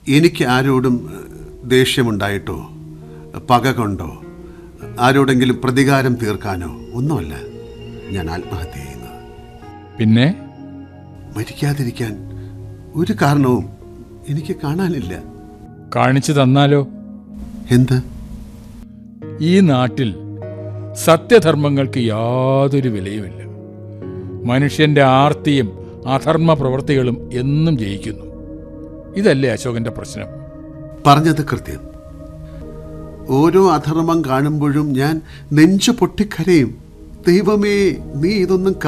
എനിക്ക് ആരോടും ഏഹ്, ദേഷ്യമുണ്ടായിട്ടോ പക കൊണ്ടോ ആരോടെങ്കിലും പ്രതികാരം തീർക്കാനോ ഒന്നുമല്ല ഞാൻ ആത്മഹത്യ ചെയ്യുന്നത് പിന്നെ മരിക്കാതിരിക്കാൻ ഒരു കാരണവും എനിക്ക് കാണാനില്ല കാണിച്ചു തന്നാലോ എന്ത് ഈ നാട്ടിൽ സത്യധർമ്മങ്ങൾക്ക് യാതൊരു വിലയുമില്ല മനുഷ്യന്റെ ആർത്തിയും അധർമ്മ പ്രവൃത്തികളും എന്നും ജയിക്കുന്നു ഇതല്ലേ അശോകന്റെ പ്രശ്നം പറഞ്ഞത് കൃത്യം ഓരോ അധർമ്മം കാണുമ്പോഴും ഞാൻ നെഞ്ചു പൊട്ടിക്കരയും ദൈവമേ നീ ഇതൊന്നും